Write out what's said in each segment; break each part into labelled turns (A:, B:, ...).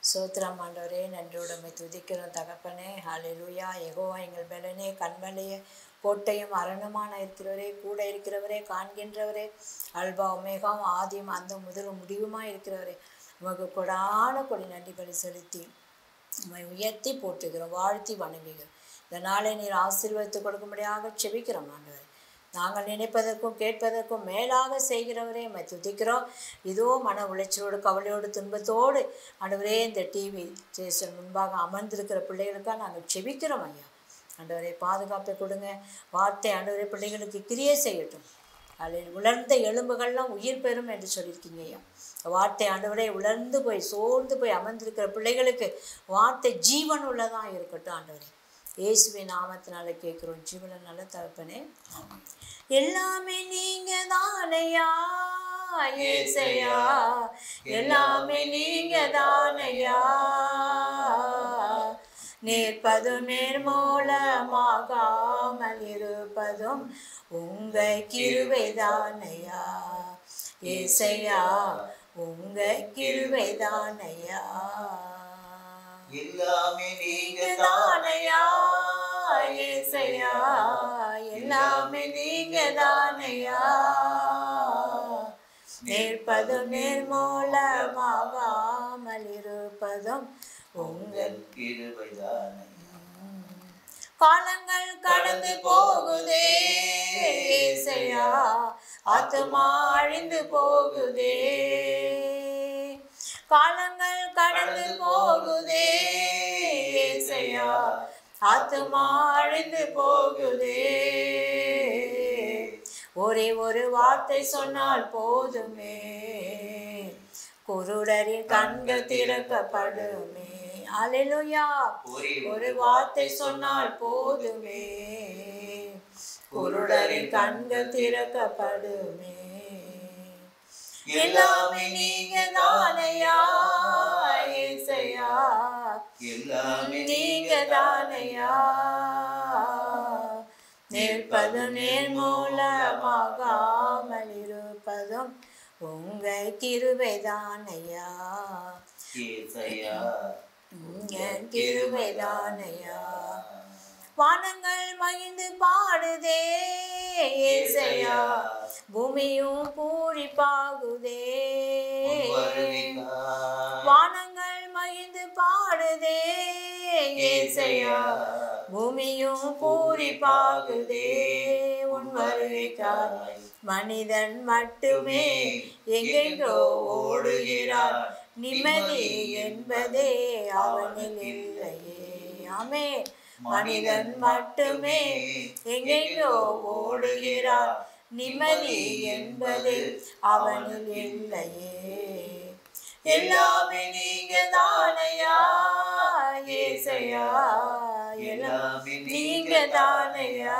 A: சோத்திரம் ஆண்டவரே நன்றியுடைமை துதிக்கிறோம் தகப்பனே ஹalleluya யெகோவா எங்கள் பலனே கண்மலையே கோட்டையும் அரணுமான இருக்கிறவரே கூட இருக்கிறவரே காண்கின்றவரே அல்பா ஒமேகாவும் ஆதியும் அந்த முதலும் முடிவுமா இருக்கிறவரே உமக்கு கொடான கொடி நன்றி பலி செலுத்தி உம்மை உயர்த்தி போற்றுகிறோம் வாழ்த்தி வணங்குகிறோம் இந்த நாளை நீர் ஆசீர்வதித்து கொடுக்கும்படியாக செபிக்கிறோம் ஆண்டவரே நாங்கள் நினைப்பதற்கும் கேட்பதற்கும் மேலாக செய்கிறவரே உம்மை துதிக்கிறோம் இதோ மன உளைச்சலோடு கவலையோடு துன்பத்தோடு ஆண்டவரே இந்த டிவி ஸ்டேஷன் முன்பாக அமர்ந்திருக்கிற பிள்ளைகளுக்காக நாங்கள் செபிக்கிறோம் ஐயா ஆண்டவரே பாதுகாப்பை கொடுங்க வார்த்தை ஆண்டவரே பிள்ளைகளுக்கு கிரியை செய்யட்டும் அதில் உலர்ந்த எலும்புகள்லாம் உயிர் பெறும் என்று சொல்லியிருக்கீங்க ஐயா வார்த்தை ஆண்டவரே உலர்ந்து போய் சோர்ந்து போய் அமர்ந்திருக்கிற பிள்ளைகளுக்கு வார்த்தை ஜீவன் உள்ளதாக இருக்கட்டும் ஆண்டவரே இயேசுவின் நாமத்தினால கேட்குறோம் ஜீவன நல்ல தகப்பனே எல்லாமே நீங்க தானையா ஏசையா எல்லாமே நீங்க தானையா நிற்பதும் நிர்மூலமாகாமல் இருப்பதும் உங்க கிருவைதானையா ஏசையா உங்க கிருவைதானையா
B: எல்லாமே நீங்க
A: தானையா ஏசையா எல்லாமே நீங்க தானையா நிற்பதும் நிர்மூலமாகாமல் இருப்பதும் உங்கள்
B: கிருபைதானையா
A: காலங்கள் கடந்து போகுதே ஏசையா ஆத்துமா அழிந்து போகுதே காலங்கள் கடந்து போகுதே ஏசையா ஆத்துமா அழிந்து போகுதே ஒரே ஒரு வார்த்தை சொன்னால் போதுமே குருடரின் கண்கள் திறக்கப்படுமே அலையிலுயா
B: ஒரே
A: ஒரு வார்த்தை சொன்னால் போதுமே குருடரின் கண்கள் திறக்கப்படுமே எல்லாமே நீங்க தானையா ஏசையா
B: எல்லாமே
A: நீங்க தானையா நிற்பதும் நிர்மூலமாகாமல் இருப்பதும் உங்க கிருபைதானையா
B: ஏசையா
A: உங்க கிருபைதானையா வானங்கள் மகிழ்ந்து பாடுதே ஏசையா பூமியும் பூரிப்பாகுதே வானங்கள் மகிழ்ந்து பாடுதே ஏசையா பூமியும் பூரிப்பாகுதே உன் வருகைக்காய் மனிதன் மட்டுமே எங்கெங்கோ ஓடுகிறார் நிம்மதி என்பதே அவனில் இல்லையே ஆமே மனிதன் மட்டுமே எங்கெங்கோ ஓடுகிறார் நிம்மதி என்பது அவனில் இல்லையே எல்லாமே நீங்க தானையா ஏசையா எல்லாமே நீங்க தானையா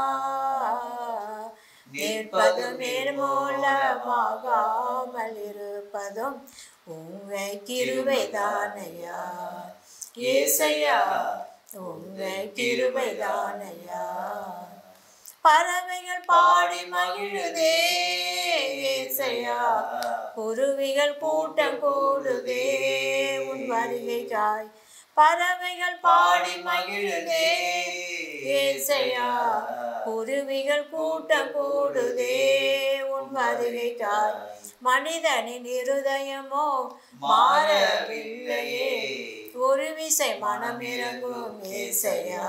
A: நிற்பதும் நிர்மூலமாகாமல் இருப்பதும் உங்க கிருபைதானையா ஏசையா உங்க கிருபைதானையா பறவைகள் பாடி மகிழுதே ஏசையா குருவிகள் கூட்டம் கூடுதே உன் வருகைக்காய் பறவைகள் பாடி மகிழுதே ஏசையா குருவிகள் கூட்டம் கூடுதே உன் வருகைக்காய் மனிதனின் இருதயமோ மாறவில்லையே ஒரு விசை மனம் இறங்கும் ஏசையா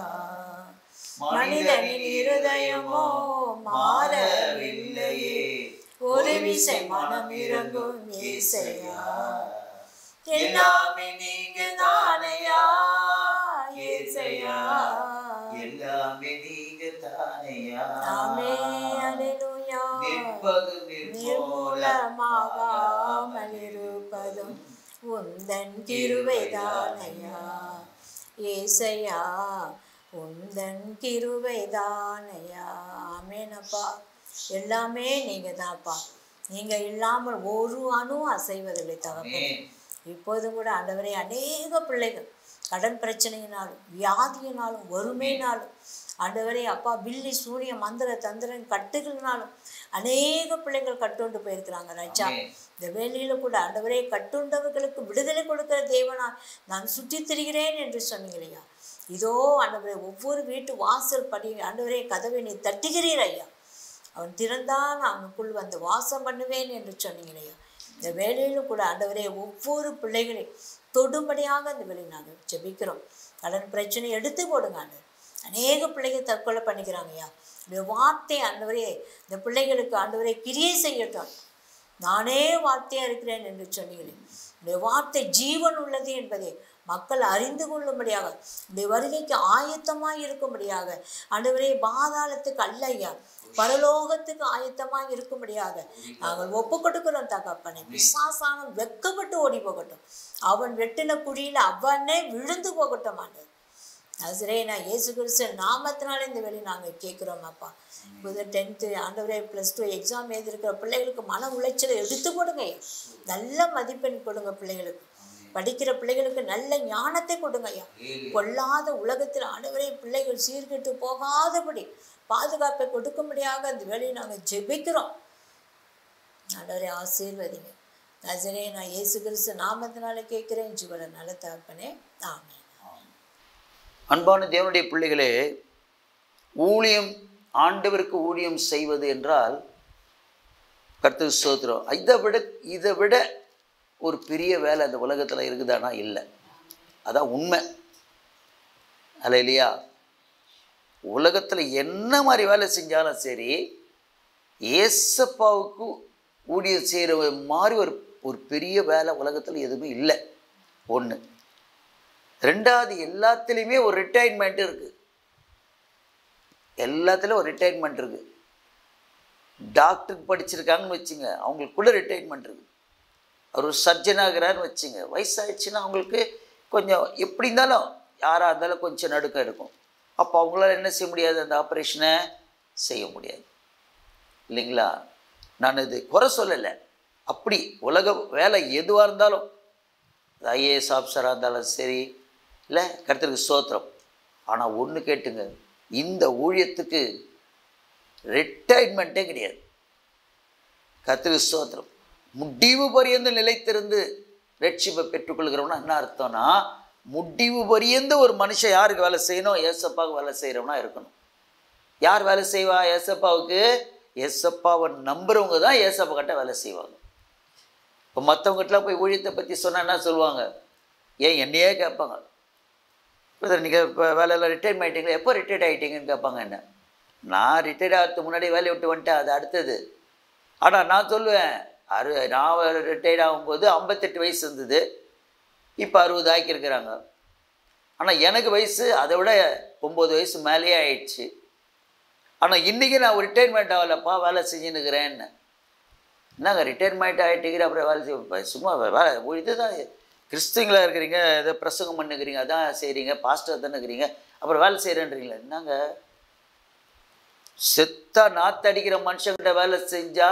A: மனிதனின் இருதயமோ மாறவில்லையே ஒரு விசை மனம் இறங்கும் ஏசையா எல்லாமே நீங்க தானையா ஏசையா
B: எல்லாமே நீங்க தானையா
A: ஆமே அல்லேலூயா
B: நிற்பது
A: நிர்மூலமாகாமல் இருப்பதும் உந்தன் கிருவைதானையா ஏசையா உந்தன் கிருவைதானையா ஆமேனப்பா எல்லாமே நீங்க தான்ப்பா நீங்க இல்லாமல் ஒரு அணு அசைவதில்லை தகப்பனே
B: ஆமென்.
A: இப்போதும் கூட ஆண்டவரே அநேக பிள்ளைகள் கடன் பிரச்சனையினாலும் வியாதியினாலும் வறுமையினாலும் ஆண்டவரே அப்பா பில்லி சூரிய மந்திர தந்திரன் கட்டுகளினாலும் அநேக பிள்ளைகள் கட்டுண்டு போயிருக்கிறாங்க ராஜா
B: ஆமென்.
A: இந்த வேலையில் கூட ஆண்டவரே கட்டுண்டவர்களுக்கு விடுதலை கொடுக்கிற தேவனா நான் சுற்றித் திரிகிறேன் என்று சொன்னீங்களையா இதோ ஆண்டவரே ஒவ்வொரு வீட்டு வாசல் படி ஆண்டவரே கதவை நீ தட்டுகிறீர் ஐயா அவன் திறந்தான் அவனுக்குள் வந்து வாசம் பண்ணுவேன் என்று சொன்னீங்களையா இந்த வேலையிலும் கூட ஆண்டவரே ஒவ்வொரு பிள்ளைகளை தொடும்படியாக இந்த வேலையை நாங்கள் ஜெபிக்கிறோம் கடன் பிரச்சனை எடுத்து போடுங்க ஆண்டு அநேக பிள்ளைகள் தற்கொலை பண்ணிக்கிறாங்கய்யா இந்த வார்த்தை ஆண்டவரே இந்த பிள்ளைகளுக்கு ஆண்டவரே கிரியை செய்யட்டும் நானே வார்த்தையா இருக்கிறேன் என்று சொன்னீங்களே இந்த வார்த்தை ஜீவன் உள்ளது என்பதை மக்கள் அறிந்து கொள்ளும்படியாக இந்த வருகைக்கு ஆயத்தமாய் இருக்கும்படியாக ஆண்டவரே பாதாளத்துக்கு அல்ல ஐயா பரலோகத்துக்கு ஆயத்தமாய் இருக்கும்படியாக நாங்கள் ஒப்பு கொடுக்கிறோம் தகப்பனை பிசாசானம் வெக்கப்பட்டு ஓடி போகட்டும் அவன் வெட்டின குழியில் அவனே விழுந்து போகட்டும் ஆண்டவர் நசரே நான் இயேசு கிறிஸ்து நாமத்தினால இந்த வேலையை நாங்கள் கேட்குறோம் அப்பா புது டென்த்து ஆண்டவரே ப்ளஸ் டூ எக்ஸாம் எழுதியிருக்கிற பிள்ளைகளுக்கு மன உளைச்சலை எடுத்து போடுங்க ஐயா நல்ல மதிப்பெண் கொடுங்க பிள்ளைகளுக்கு படிக்கிற பிள்ளைகளுக்கு நல்ல ஞானத்தை கொடுங்க ஐயா கொல்லாத உலகத்தில் ஆண்டவரே பிள்ளைகள் சீர்கெட்டு போகாதபடி பாதுகாப்பை கொடுக்கும்படியாக அந்த வேலையை நாங்கள் ஜெபிக்கிறோம் ஆண்டவரே ஆசீர்வதிங்க நசரே நான் இயேசு கிறிஸ்து நாமத்தினால கேட்குறேன் ஜீவன நல்ல தகப்பனே ஆமென்
C: அன்பான தேவனுடைய பிள்ளைகளே ஊழியம் ஆண்டவருக்கு ஊழியம் செய்வது என்றால் கர்த்தர் ஸ்தோத்திரம் இதை விட இதை விட ஒரு பெரிய வேலை அந்த உலகத்தில் இருக்குதானா இல்லை அதான் உண்மை அல்ல இல்லையா உலகத்தில் என்ன மாதிரி வேலை செஞ்சாலும் சரி ஏசப்பாவுக்கு ஊழியம் செய்கிற மாதிரி ஒரு ஒரு பெரிய வேலை உலகத்தில் எதுவுமே இல்லை ஒன்று ரெண்டாவது எல்லாத்துலேயுமே ஒரு ரிட்டைர்மெண்ட் இருக்குது எல்லாத்துலேயும் ஒரு ரிட்டைர்மெண்ட் இருக்குது டாக்டருக்கு படிச்சிருக்காங்கன்னு வச்சுங்க அவங்களுக்குள்ள ரிட்டைர்மெண்ட் இருக்குது அவர் ஒரு சர்ஜன் ஆகிறாருன்னு வச்சுங்க வயசாகிடுச்சுன்னா அவங்களுக்கு கொஞ்சம் எப்படி இருந்தாலும் யாராக இருந்தாலும் கொஞ்சம் நடுக்கம் இருக்கும் அப்போ அவங்களால என்ன செய்ய முடியாது அந்த ஆப்ரேஷனை செய்ய முடியாது இல்லைங்களா நான் இது குறை சொல்லலை அப்படி உலக வேலை எதுவாக இருந்தாலும் ஐஏஎஸ் ஆஃபீஸராக இருந்தாலும் சரி இல்லை கருத்துக்கு ஸ்தோத்திரம் ஆனால் ஒன்று கேட்டுங்க இந்த ஊழியத்துக்கு ரிட்டைர்மெண்ட்டே கிடையாது கர்த்தருக்கு ஸ்தோத்திரம் முடிவு பரியந்த நிலைத்திருந்து ரட்சிப்பை பெற்றுக்கொள்கிறவனா என்ன அர்த்தம்னா முடிவு பரியந்த ஒரு மனுஷன் யாருக்கு வேலை செய்யணும் ஏசப்பாவுக்கு வேலை செய்கிறவனா இருக்கணும் யார் வேலை செய்வா ஏசப்பாவுக்கு ஏசப்பாவை நம்புறவங்க தான் ஏசப்பா கிட்ட வேலை செய்வாங்க இப்போ மற்றவங்ககிட்டலாம் போய் ஊழியத்தை பற்றி சொன்னால் என்ன சொல்லுவாங்க ஏன் என்னையே கேட்பாங்க பிரதர் நீங்கள் இப்போ வேலையில் ரிட்டையர் ஆகிட்டீங்களா எப்போ ரிட்டையர்ட் ஆகிட்டீங்கன்னு கேட்பாங்க என்ன நான் ரிட்டையர்ட் ஆகிறதுக்கு முன்னாடி வேலையை விட்டு வந்துட்டேன் அது அடுத்தது ஆனால் நான் சொல்லுவேன் அறு நான் ரிட்டையர்ட் ஆகும்போது ஐம்பத்தெட்டு வயசு இருந்தது இப்போ அறுபது ஆக்கியிருக்கிறாங்க ஆனால் எனக்கு வயசு அதை விட ஒம்பது வயசு மேலேயே ஆயிடுச்சு ஆனால் இன்றைக்கி நான் ரிட்டையர்மெண்ட் ஆகலப்பா வேலை செஞ்சுன்னுக்கிறேன்னு என்னங்க ரிட்டையர்மெண்ட் ஆகிட்டீங்க அப்புறம் வேலை செய்ய சும்மா வேலை இதுதான் கிறிஸ்துவங்களா இருக்கிறீங்க ஏதோ பிரசங்கம் பண்ணுக்கிறீங்க அதான் செய்கிறீங்க பாஸ்டர் தானே இருக்கிறீங்க அப்புறம் வேலை செய்கிறேன்றீங்களா என்னங்க செத்தா நாத்தடிக்கிற மனுஷங்கிட்ட வேலை செஞ்சா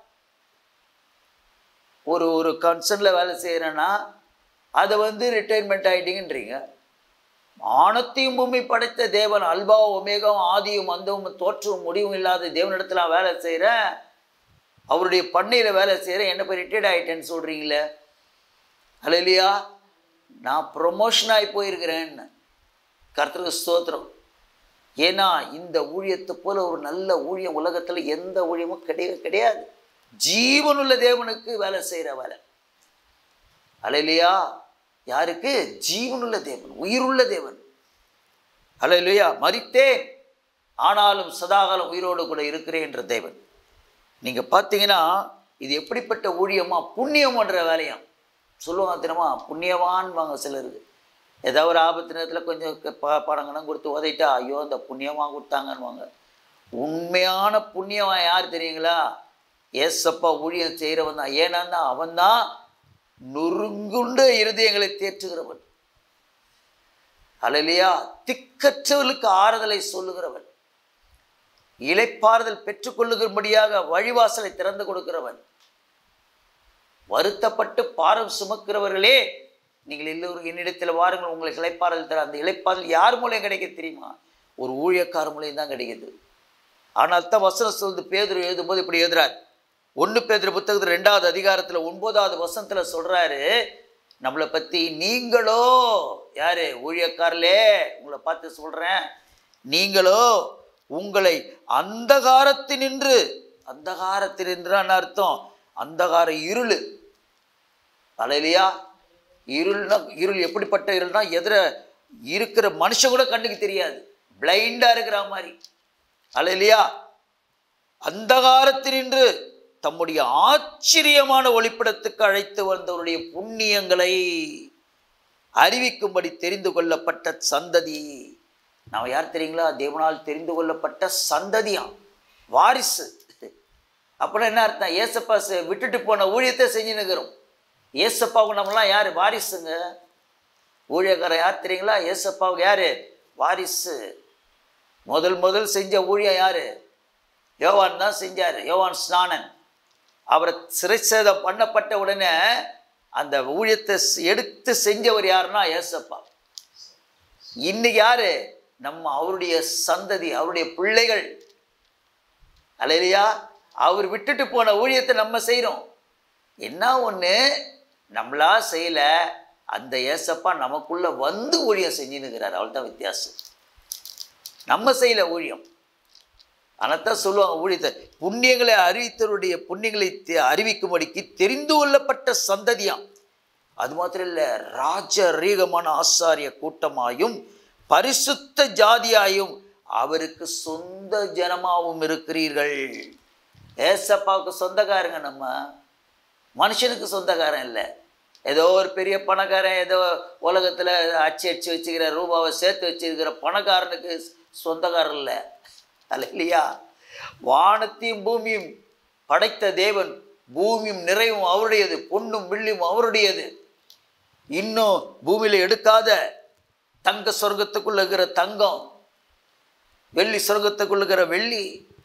C: ஒரு ஒரு கன்சர்னில் வேலை செய்கிறேன்னா அதை வந்து ரிட்டைர்மெண்ட் ஆகிட்டீங்கன்றீங்க ஆணத்தையும் பூமி படைத்த தேவன் அல்பாவும் ஒமேகாவும் ஆதியும் அந்தவும் தோற்றவும் முடிவும் இல்லாத தேவனிடத்துல நான் வேலை செய்கிறேன் அவருடைய பண்ணையில் வேலை செய்கிறேன் என்ன போய் ரிட்டையர்ட் ஆகிட்டேன்னு சொல்கிறீங்களே அல்ல இல்லையா நான் ப்ரொமோஷன் ஆகி போயிருக்கிறேன்னு கர்த்தருக்கு ஸ்தோத்திரம் ஏன்னா இந்த ஊழியத்தை போல ஒரு நல்ல ஊழியம் உலகத்தில் எந்த ஊழியமும் கிடையவே கிடையாது ஜீவனுள்ள தேவனுக்கு வேலை செய்கிற வேலை அல்ல இல்லையா யாருக்கு ஜீவனுள்ள தேவன் உயிருள்ள தேவன் அல்ல இல்லையா மறித்தேன் ஆனாலும் சதாகாலம் உயிரோடு கூட இருக்கிறேன் என்ற தேவன் நீங்கள் பார்த்தீங்கன்னா இது எப்படிப்பட்ட ஊழியமா புண்ணியம்ன்ற வேலையாம் சொல்லுவாங்க தினமா புண்ணியவான்வாங்க சிலருக்கு ஏதாவது ஒரு ஆபத்து நேரத்தில் கொஞ்சம் க- ப பணங்கணும் கொடுத்து உதைட்டா ஐயோ அந்த புண்ணியமாக கொடுத்தாங்கன்னுவாங்க உண்மையான புண்ணியவன் யார் தெரியுங்களா ஏசப்பா ஊழியம் செய்கிறவன் தான் ஏன்னா அவன் தான் நொறுங்குண்ட இருதயங்களை தேற்றுகிறவன் அலலியா திக்கற்றவர்களுக்கு ஆறுதலை சொல்லுகிறவன் இளைப்பாறுதல் பெற்றுக்கொள்ளுகிறபடியாக வழிவாசலை திறந்து கொடுக்கிறவன் வருத்தப்பட்டு பாரம் சுமக்கிறவர்களே நீங்கள் எல்லோரும் என்னிடத்தில் வாருங்கள் உங்களுக்கு இளைப்பாறுதல் தர அந்த இளைப்பாறுதல் யார் மூலம் கிடைக்க தெரியுமா ஒரு ஊழியக்கார மூலியம் தான் கிடைக்குது ஆனால் தான் வசனம் சொல்லுது பேதுரு எழுதும்போது இப்படி எழுதுறார் ஒன்று பேதுரு புத்தகத்தில் ரெண்டாவது அதிகாரத்தில் ஒன்பதாவது வசனத்தில் சொல்கிறாரு நம்மளை பற்றி நீங்களோ யாரு ஊழியக்காரலே உங்களை பார்த்து சொல்கிறேன் நீங்களோ உங்களை அந்தகாரத்தினின்று அந்தகாரத்தினின்றான்னு அர்த்தம் அந்தகார இருள் அலையிலையா இருள்னா இருள் எப்படிப்பட்ட இருள்னா எதிர இருக்கிற மனுஷன் கூட கண்ணுக்கு தெரியாது பிளைண்டாக இருக்கிற மாதிரி அலையிலையா அந்தகாரத்தினின்று தம்முடைய ஆச்சரியமான ஒளிப்படத்துக்கு அழைத்து வந்தவருடைய புண்ணியங்களை அறிவிக்கும்படி தெரிந்து கொள்ளப்பட்ட சந்ததி நாம் யார் தெரியுங்களா தேவனால் தெரிந்து கொள்ளப்பட்ட சந்ததியாம் வாரிசு அப்படின்னா என்ன அர்த்தம் ஏசப்பா செ- விட்டுட்டு போன ஊழியத்தை செஞ்சுன்னுக்கிறோம் ஏசப்பாவுக்கு நம்மலாம் யார் வாரிசுங்க ஊழியக்காரன் யார் தெரியுங்களா ஏசப்பாவுக்கு யார் வாரிசு முதல் முதல் செஞ்ச ஊழியம் யார் யோவான் தான் செஞ்சார் யோவான் ஸ்நானன் அவரை சிறைச்சேதம் பண்ணப்பட்ட உடனே அந்த ஊழியத்தை ஸ்- எடுத்து செஞ்சவர் யாருன்னா ஏசப்பா இன்னைக்கு யாரு நம்ம அவருடைய சந்ததி அவருடைய பிள்ளைகள் அலையிலையா அவர் விட்டுட்டு போன ஊழியத்தை நம்ம செய்கிறோம் என்ன ஒன்று நம்மளா செய்யல அந்த ஏசப்பா நமக்குள்ள வந்து ஊழியம் செஞ்சுன்னுக்கிறார் அவ்வளோதான் வித்தியாசம் நம்ம செய்யல ஊழியம் அதைத்தான் சொல்லுவாங்க ஊழியத்தை புண்ணியங்களை அறிவித்தவருடைய புண்ணியங்களை தெ- அறிவிக்கும்படிக்கு தெரிந்து கொள்ளப்பட்ட சந்ததியாம் அது மாத்திரம் இல்லை ராஜரீகமான ஆசாரிய கூட்டமாயும் பரிசுத்த ஜாதியாயும் அவருக்கு சொந்த ஜனமாவும் இருக்கிறீர்கள் ஏசப்பாவுக்கு சொந்தக்காரங்க நம்ம மனுஷனுக்கு சொந்தக்காரன் இல்லை ஏதோ ஒரு பெரிய பணக்காரன் ஏதோ உலகத்தில் அச்சு அடிச்சு வச்சுக்கிற ரூபாவை சேர்த்து வச்சிருக்கிற பணக்காரனுக்கு சொந்தக்காரன் இல்லை அல்ல இல்லையா வானத்தையும் பூமியும் படைத்த தேவன் பூமியும் நிறைவும் அவருடையது பொன்னும் வெள்ளியும் அவருடையது இன்னும் பூமியில் எடுக்காத தங்க சொர்க்கத்துக்குள்ள இருக்கிற தங்கம் வெள்ளி சொர்க்கத்துக்குள்ள இருக்கிற வெள்ளி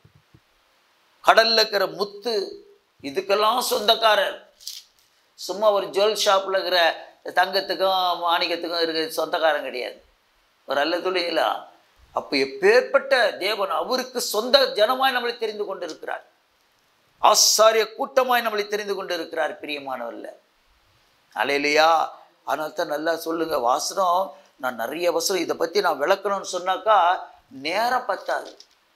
C: கடல்ல இருக்கிற முத்து இதுக்கெல்லாம் சொந்தக்காரர் சும்மா ஒரு ஜுவல் ஷாப்பில் இருக்கிற தங்கத்துக்கும் மாணிக்கத்துக்கும் இருக்கிற சொந்தக்காரன் கிடையாது ஒரு அல்ல துளிங்களா அப்போ எப்பேற்பட்ட தேவன் அவருக்கு சொந்த ஜனமாய் நம்மளை தெரிந்து கொண்டு இருக்கிறார் ஆசாரிய கூட்டமாய் நம்மளை தெரிந்து கொண்டு இருக்கிறார் பிரியமானவர்ல அலையிலையா அதனால தான் நல்லா சொல்லுங்க வாசனம் நான் நிறைய வசனம் இதை பற்றி நான் விளக்கணும்னு சொன்னாக்கா நேரம் பத்தாது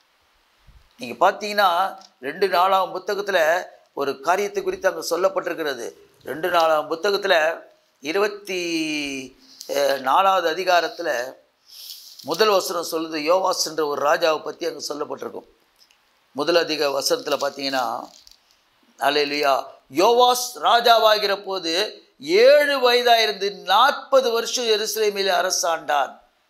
C: நீங்கள் பார்த்தீங்கன்னா ரெண்டு நாலாம் புத்தகத்தில் ஒரு காரியத்தை குறித்து அங்கே சொல்லப்பட்டிருக்கிறது ரெண்டு நாலாம் புத்தகத்தில் இருபத்தி அஹ், நாலாவது அதிகாரத்தில் முதல் வசனம் சொல்லுது யோவாஸ் என்ற ஒரு ராஜாவை பற்றி அங்கே சொல்லப்பட்டிருக்கும் முதல் அதிக வசனத்தில் பார்த்தீங்கன்னா அலையிலியா யோவாஸ் ராஜாவாகிற போது ஏழு வயதாயிருந்து நாற்பது வருஷம் எருசலேமில் அரசாண்டான்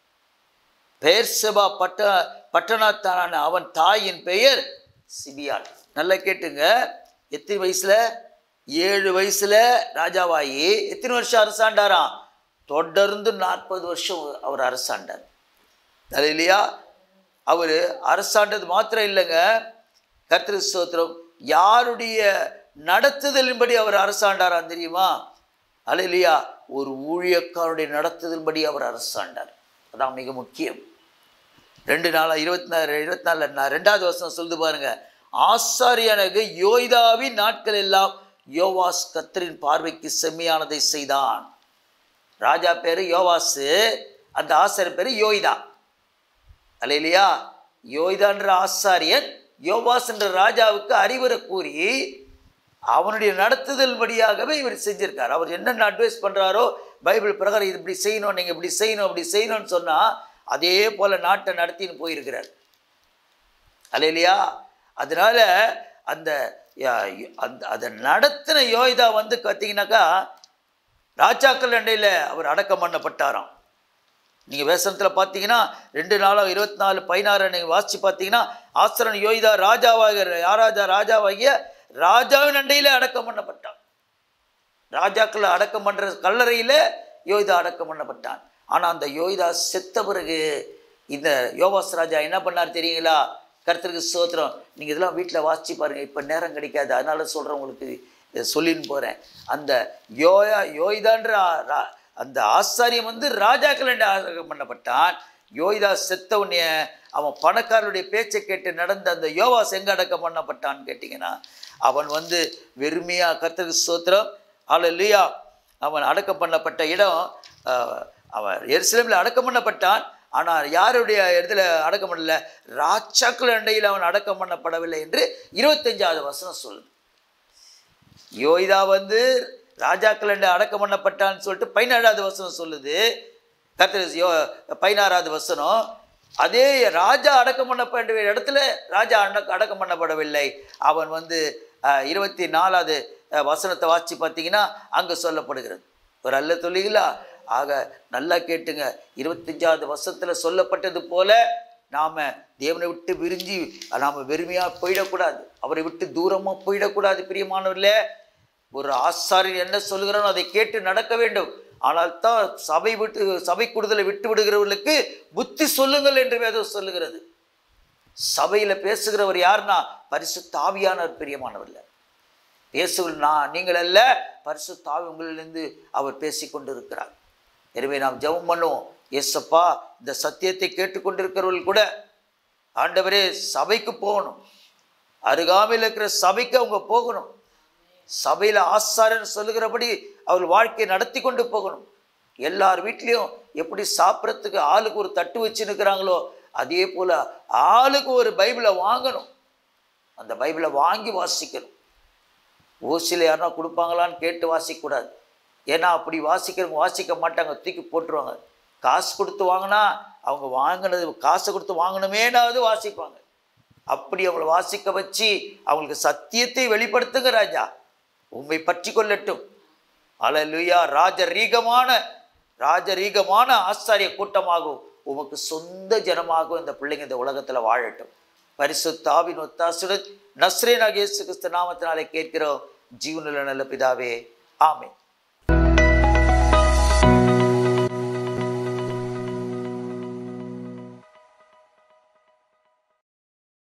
C: பெயர்செபா பட்ட பட்டணத்தான அவன் தாயின் பெயர் சிபியான் நல்லா கேட்டுங்க எத்தனை வயசுல ஏழு வயசுல ராஜாவாகி எத்தனை வருஷம் அரசாண்டாராம் தொடர்ந்து நாற்பது வருஷம் அவர் அரசாண்டார் அது இல்லையா அவர் அரசாண்டது மாத்திரம் இல்லைங்க கர்த்தர் ஸ்தோத்திரம் யாருடைய நடத்துதலின்படி அவர் அரசாண்டாராம் தெரியுமா அல்ல இல்லையா ஒரு ஊழியக்காரருடைய நடத்துதலின்படி அவர் அரசாண்டார் அதான் மிக முக்கியம் ரெண்டு நாளா இருபத்தி நாலு இருபத்தி நாலு நான் ரெண்டாவது வருஷம் சொல்லுது பாருங்க ஆசாரியனுக்கு யோய்தாவின் நாட்கள் எல்லாம் யோவாஸ் கர்த்தரின் பார்வைக்கு செம்மையானதை செய்தான் ராஜா பேரு யோவாசு அந்த ஆசாரியர் பேரு யோய்தா அல்ல இல்லையா யோய்தான்ற ஆசாரியன் யோவாஸ் என்ற ராஜாவுக்கு அறிவுரை கூறி அவனுடைய நடத்துதல் படியாகவே இவர் செஞ்சிருக்கார் அவர் என்னென்ன அட்வைஸ் பண்ணுறாரோ பைபிள் பிரகாரம் இது இப்படி செய்யணும் நீங்கள் இப்படி செய்யணும் இப்படி செய்யணும்னு சொன்னால் அதே போல் நாட்டை நடத்தின்னு போயிருக்கிறார் அல்ல இல்லையா அதனால அந்த யா- அந்த அதை நடத்தின யோய்தா வந்து பார்த்தீங்கன்னாக்கா ராஜாக்கள் அண்டையில் அவர் அடக்கம் பண்ணப்பட்டாராம் நீங்கள் வேசனத்தில் பார்த்தீங்கன்னா ரெண்டு நாளாக இருபத்தி நாலு பதினாறு நீங்கள் வாசித்து பார்த்தீங்கன்னா ஆசிரன் யோய்தா ராஜாவாகிற யாராஜா ராஜாவாகிய ராஜாவின் அண்டையில் அடக்கம் பண்ணப்பட்டான் ராஜாக்களை அடக்கம் பண்ணுற கல்லறையில் யோய்தா அடக்கம் பண்ணப்பட்டான் ஆனால் அந்த யோய்தா செத்த பிறகு இந்த யோவாஸ் ராஜா என்ன பண்ணார் தெரியுங்களா கர்த்தருக்கு ஸ்தோத்திரம் நீங்கள் இதெல்லாம் வீட்டில் வாசிச்சு பாருங்கள் இப்போ நேரம் கிடைக்காது அதனால சொல்கிறேன் உங்களுக்கு இதை சொல்லின்னு போகிறேன் அந்த யோயா யோய்தான்ற ஆ- ரா- அந்த ஆசாரியம் வந்து ராஜாக்கள் என்று ஆரோக்கியம் பண்ணப்பட்டான் யோய்தா செத்த உடனே அவன் பணக்காரருடைய பேச்சை கேட்டு நடந்த அந்த யோவாஸ் எங்க அடக்கம் பண்ணப்பட்டான்னு கேட்டிங்கன்னா அவன் வந்து வெறுமையா கர்த்தருக்கு ஸ்தோத்திரம் அல்லேலூயா அவன் அடக்கம் பண்ணப்பட்ட இடம் அஹ், அவன் எருசலேமில் அடக்கம் பண்ணப்பட்டான் ஆனால் யாருடைய இடத்துல அடக்கம் பண்ணல ராஜாக்கள் அண்டையில் அவன் அடக்கம் பண்ணப்படவில்லை என்று இருபத்தஞ்சாவது வசனம் சொல்லுது யோய்தா வந்து ராஜாக்கள் அண்டை அடக்கம் பண்ணப்பட்டான்னு சொல்லிட்டு பதினேழாவது வசனம் சொல்லுது கர்த்தர் யோ பதினாறாவது வசனம் அதே ராஜா அடக்கம் பண்ணப்பட்ட இடத்துல ராஜா அடக்க அடக்கம் பண்ணப்படவில்லை அவன் வந்து அஹ், இருபத்தி நாலாவது அஹ், வசனத்தை வாசி பார்த்தீங்கன்னா அங்கே சொல்லப்படுகிறது ஒரு அல்ல தொழிகளா ஆக நல்லா கேட்டுங்க இருபத்தஞ்சாவது வருஷத்தில் சொல்லப்பட்டது போல நாம் தேவனை விட்டு விரிஞ்சு நாம் வெறுமையாக போயிடக்கூடாது அவரை விட்டு தூரமாக போயிடக்கூடாது பிரியமானவர்களே ஒரு ஆசாரியர் என்ன சொல்கிறானோ அதை கேட்டு நடக்க வேண்டும் ஆனால் தான் சபை விட்டு சபை கூடுதலை விட்டு விடுகிறவர்களுக்கு புத்தி சொல்லுங்கள் என்று வேதம் சொல்லுகிறது சபையில் பேசுகிறவர் யாருன்னா பரிசுத்த ஆவியானவர் பிரியமானவர்ல பேசுகள் நான் நீங்கள் அல்ல பரிசுத்த ஆவி உங்களிலிருந்து அவர் பேசி கொண்டிருக்கிறார் எனவே நாம் ஜெபம் பண்ணுவோம் எஸ்ஸப்பா இந்த சத்தியத்தை கேட்டுக்கொண்டிருக்கிறவர்கள் கூட ஆண்டவரே சபைக்கு போகணும் அருகாமையில் இருக்கிற சபைக்கு அவங்க போகணும் சபையில் ஆசாரன் சொல்லுகிறபடி அவர் வாழ்க்கையை நடத்தி கொண்டு போகணும் எல்லார் வீட்லேயும் எப்படி சாப்பிட்றதுக்கு ஆளுக்கு ஒரு தட்டு வச்சு நிற்கிறாங்களோ அதே போல் ஆளுக்கு ஒரு பைபிளை வாங்கணும் அந்த பைபிளை வாங்கி வாசிக்கணும் ஓசியில் யாருன்னா கொடுப்பாங்களான்னு கேட்டு வாசிக்கக்கூடாது ஏன்னா அப்படி வாசிக்கிறவங்க வாசிக்க மாட்டாங்க தூக்கி போட்டுருவாங்க காசு கொடுத்து வாங்கினா அவங்க வாங்கினது காசை கொடுத்து வாங்கணுமேனாவது வாசிப்பாங்க அப்படி அவங்களை வாசிக்க வச்சு அவங்களுக்கு சத்தியத்தை வெளிப்படுத்துங்க ராஜா உண்மை பற்றி கொள்ளட்டும் அலலுயா ராஜரீகமான ராஜரீகமான ஆசாரிய கூட்டமாகும் உமக்கு சொந்த ஜனமாகவும் இந்த பிள்ளைங்க இந்த உலகத்தில் வாழட்டும் பரிசுத்தாவின் ஒத்தாசுடன் நஸ்ரேனாக இயேசு கிறிஸ்து நாமத்தினாலே கேட்கிறோம் ஜீவனுள்ள நல்ல பிதாவே ஆமென்